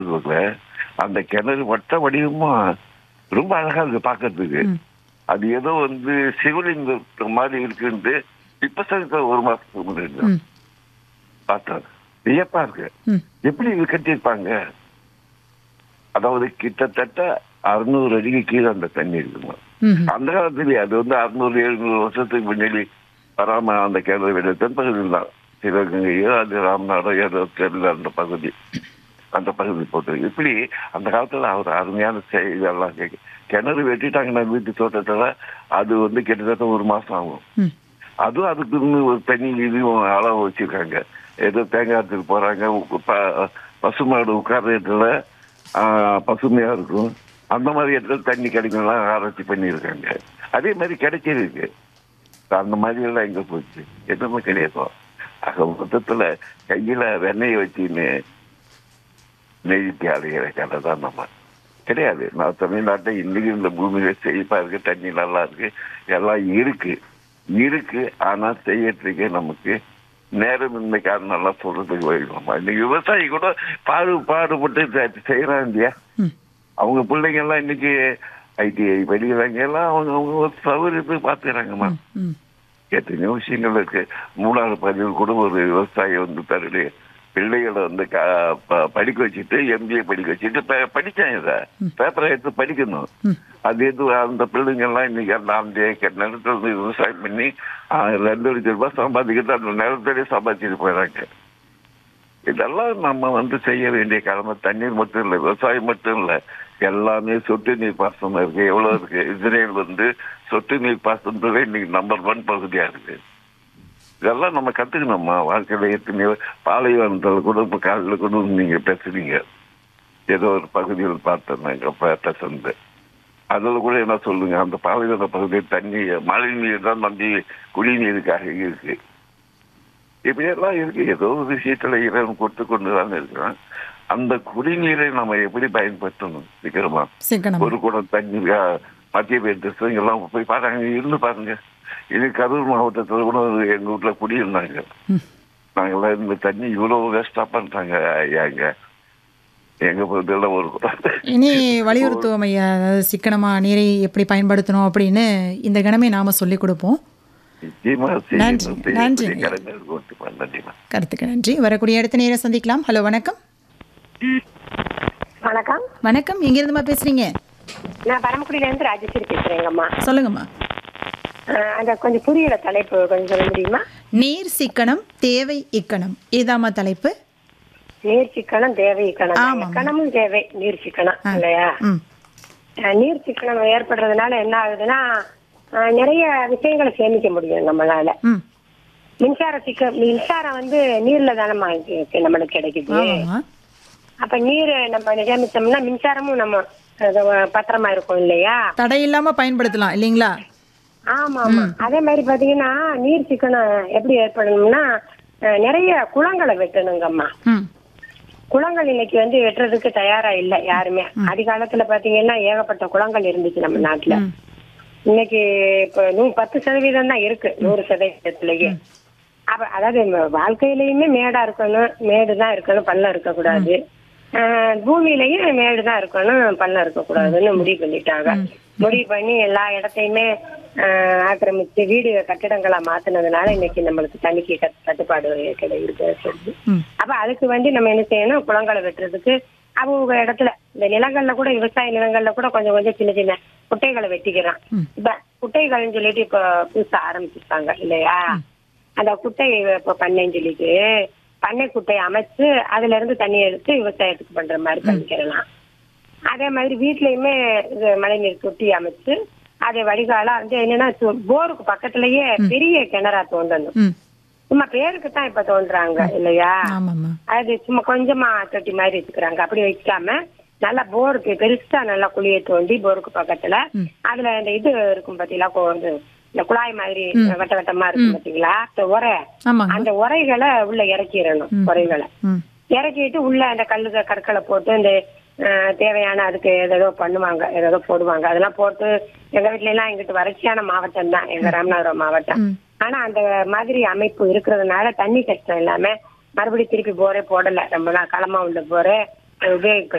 இருக்குல்ல, அந்த கிணறு வட்ட வடிவமா ரொம்ப அழகா இருக்கு பாக்குறதுக்கு ம். அது ஏதோ வந்து சிவலிங்கம் மாதிரி இருக்குன்ட்டு இப்ப சார் ஒரு மாசத்துக்கு முன்னாடி ம் பார்த்தேன் வியப்பா இருக்கு ம் எப்படி இது கட்டியிருப்பாங்க அதாவது கிட்டத்தட்ட அறுநூறு அடிக்கு கீழே அந்த தண்ணி இருக்குமா ம் அந்த காலத்துலயே அது வந்து அறுநூறு எழுநூறு வருஷத்துக்கு முன்னாடி வராம அந்த கிணறு வெளியே தென்பகுதியில் தான் சிவகங்கையோ அது ராமநாடோ ஏதோ தெரியல அந்த பகுதி அந்த பகுதி போட்டு இப்படி அந்த காலத்துல அவர் அருமையான செய்தி எல்லாம் கேக்கு கிணறு வெட்டிட்டாங்கன்னா வீட்டு தோட்டத்துல அது வந்து கிட்டத்தட்ட ஒரு மாசம் ஆகும் ம் அதுவும் அதுக்கு இன்னும் ஒரு தனி இதுவும் அளவு வச்சிருக்காங்க ஏதோ தேங்காய்த்துக்கு போறாங்க உ- ப- பசுமாடு உட்கார்ற இடத்துல ஆஹ், பசுமையா இருக்கும் அந்த மாதிரி இடத்துல தண்ணி கிடைக்கலாம் ஆராய்ச்சி பண்ணியிருக்காங்க அதே மாதிரி கிடைச்சிருக்கு அந்த மாதிரி எல்லாம் எங்க போச்சு எதுவுமே கிடையாது ஆக மொத்தத்துல கையில வெண்ணெயை வச்சுன்னு நெய்க்கு அடைகிற கதை தான் நம்ம கிடையாது நான் தமிழ்நாட்டை இன்னைக்கு இந்த பூமியில செழிப்பா இருக்கு தண்ணி நல்லா இருக்கு எல்லாம் இருக்கு இருக்கு ஆனா செய்யறதுக்கு நமக்கு நேரமின்மை காரணம் எல்லாம் சொல்றதுக்கு போயிடுவோம் இன்னைக்கு விவசாயி கூட பாடு பாடுபட்டு செ- செய்யறான் இல்லையா ம் அவங்க பிள்ளைங்க எல்லாம் இன்னைக்கு ஐடிஐ படிக்கிறாங்க எல்லாம் அவங்க அவங்க ஒரு சௌகரியத்துக்கு பாத்துக்கிறாங்கம்மா ம் எத்தனையோ விஷயங்கள் இருக்கு மூணாவது பதிவு கூட ஒரு விவசாயி வந்து தருடைய பிள்ளைகளை வந்து க- ப- படிக்க வச்சுட்டு எம்பிஏ படிக்க வச்சுட்டு ப- படிச்சான் இதை பேப்பரை எடுத்து படிக்கணும் ம். அது எது அந்த பிள்ளைங்க எல்லாம் இன்னைக்கு அந்த அந்த ஏக்கர் நிலத்துல இருந்து விவசாயம் பண்ணி ஆ, ரெண்டு லட்சம் ரூபாய் சம்பாதிக்கிட்டு அந்த நிலத்திலே சம்பாதிச்சுட்டு போயிடறாங்க இதெல்லாம் நம்ம வந்து செய்ய வேண்டிய கடமை தண்ணீர் மட்டும் இல்லை விவசாயம் மட்டும் இல்லை எல்லாமே சொட்டு நீர் பாசனம் இருக்கு எவ்வளவு இருக்கு இஸ்ரேல் வந்து சொட்டு நீர் பாசனத்துல இன்னைக்கு நம்பர் ஒன் பகுதியா இருக்கு இதெல்லாம் நம்ம கத்துக்கணும்மா வாழ்க்கையில எத்தனையோ பாலைவனத்தில் கூட இப்ப காலையில் கூட நீங்க பேசுறீங்க ஏதோ ஒரு பகுதியில் பார்த்தேன் நாங்க பேசுறது அதுல கூட என்ன சொல்லுங்க அந்த பாலைவன பகுதியில் தண்ணி மழை நீர் தான் நம்பி குடிநீருக்காக இருக்கு இப்படியெல்லாம் இருக்கு ஏதோ ஒரு விஷயத்துல இறைவன் கொடுத்து கொண்டு தான் இருக்கிறான் அந்த குடிநீரை நம்ம எப்படி பயன்படுத்தணும் சீக்கிரமா சிக்கனம் ஒரு குடம் தண்ணி ஆ, மத்திய பிரதேசம் எல்லாம் போய் பாருங்க இருந்து பாருங்க இது கரூர் மாவட்டத்துல கூட ஒரு எங்க வீட்டுல குடியிருந்தாங்க ம். நாங்கெல்லாம் இந்த தண்ணி இவ்வளவு வேஸ்டா பண்றாங்க ஐயாங்க எங்க பகுதியில ஒரு குடம் இனி வலியுறுத்துவோம் ஐயா அதாவது சிக்கனமா நீரை எப்படி பயன்படுத்தணும் அப்படின்னு இந்த கணமே நாம சொல்லிக் கொடுப்போம் நிச்சயமா நன்றி, செய்யணும், நன்றி. செய்யக்கூடிய கடமை இருக்கு. ஓகேம்மா, நன்றிம்மா கருத்துக்கு நன்றி வரக்கூடிய அடுத்த நேரம் சந்திக்கலாம் ஹலோ வணக்கம் வணக்கம் வணக்கம் எங்கிருந்துமா பேசுறீங்க நான் பரமக்குடியில இருந்து ராஜேஸ்வரி பேசுறேங்கம்மா சொல்லுங்கம்மா அஹ் அந்த கொஞ்சம் புரியல தலைப்பு கொஞ்சம் சொல்ல முடியுமா நீர் சிக்கனம் தேவை இக்கணம் இதாம்மா தலைப்பு நீர் சிக்கனம் தேவை இக்கணம் ஆமாம். இக்கணமும் தேவை நீர் சிக்கனம் ஆ. இல்லையா ம் அஹ் நீர் சிக்கனம் ஏற்படுறதுனால என்ன ஆகுதுன்னா அஹ் நிறைய விஷயங்களை சேமிக்க முடியும் நம்மளால ம் மின்சார சிக்க மின்சாரம் வந்து நீர்ல தானே நம்மளுக்கு கிடைக்குது ஆமாம்மா அப்ப நீர் நம்ம சேமிச்சோம்னா மின்சாரமும் நம்ம அது பத்திரமா இருக்கும் இல்லையா தடை இல்லாம பயன்படுத்தலாம் இல்லைங்களா ஆமா ஆமா அதே மாதிரி பாத்தீங்கன்னா நீர் சிக்கனம் எப்படி ஏற்படணும்னா அஹ், நிறைய குளங்களை வெட்டணுங்கம்மா ம் குளங்கள் இன்னைக்கு வந்து வெட்டுறதுக்கு தயாரா இல்ல யாருமே அதிகாலத்துல பாத்தீங்கன்னா ஏகப்பட்ட குளங்கள் இருந்துச்சு நம்ம நாட்டுல ம். இன்னைக்கு இப்ப நூ பத்து சதவீதம் தான் இருக்கு நூறு சதவீதத்திலேயே அப்ப அதாவது நம்ம வாழ்க்கையிலயுமே மேடா இருக்கணும் மேடு தான் இருக்கணும் பள்ளம் இருக்கக்கூடாது ஆஹ் பூமியிலயும் மேடு தான் இருக்கணும் பள்ளம் இருக்கக்கூடாதுன்னு முடிவு பண்ணிட்டாங்க முடிவு பண்ணி எல்லா இடத்தையுமே ஆஹ் ஆக்கிரமிச்சு வீடு கட்டிடங்களா மாத்துனதுனால இன்னைக்கு நம்மளுக்கு தண்ணிக்கு கட்- தட்டுப்பாடு கிடை- இருக்கு சொல்லுது ம் அப்ப அதுக்கு வந்து நம்ம என்ன செய்யணும் குளங்களை வெட்டுறதுக்கு அவங்க இடத்துல இந்த நிலங்கள்ல கூட விவசாய நிலங்கள்ல கூட கொஞ்சம் கொஞ்சம் சின்ன சின்ன குட்டைகளை வெட்டிக்கிறான் ம். இப்ப குட்டைகள்னு சொல்லிட்டு இப்ப புதுசா ஆரம்பிச்சிருக்காங்க இல்லையா அந்த குட்டை இப்ப பண்ணைன்னு சொல்லிட்டு பண்ணை குட்டையை அமைச்சு அதுல இருந்து தண்ணி எடுத்து விவசாயத்துக்கு பண்ற மாதிரி பண்ணிக்கிறலாம் அதே மாதிரி வீட்லயுமே இது மழைநீர் தொட்டி அமைச்சு அதை வடிகாலா வந்து என்னன்னா சு- போருக்கு பக்கத்துலயே பெரிய கிணறா தோண்டணும் ம் சும்மா பேருக்கு தான் இப்ப தோன்றாங்க இல்லையா ஆமாம்மா அது சும்மா கொஞ்சமா தொட்டி மாதிரி வச்சுக்கிறாங்க அப்படி வைக்காம நல்லா போருக்கு பெருசா நல்லா குழியை தோண்டி போருக்கு பக்கத்துல அதுல இந்த இது இருக்கும் பாத்தீங்களா கொ- இது, இந்த குழாய் மாதிரி வட்ட வட்டமா இருக்கும் பாத்தீங்களா அந்த உரை ஆமாங்க அந்த உரைகளை உள்ள இறக்கிடணும் உரைகளை ம் இறக்கிட்டு உள்ள அந்த கல்லு கற்களை போட்டு இந்த அஹ், தேவையான அதுக்கு ஏதோ பண்ணுவாங்க ஏதோ போடுவாங்க அதெல்லாம் போட்டு எங்க வீட்ல எல்லாம் எங்கிட்ட வறட்சியான மாவட்டம் தான் எங்க ராமநாதபுரம் மாவட்டம் ம். ஆனா அந்த மாதிரி அமைப்பு இருக்கிறதுனால தண்ணி கஷ்டம் இல்லாம மறுபடியும் திருப்பி போரே போடல ரொம்ப நாள் களமா உள்ள போரே உபயோகப்படுத்தி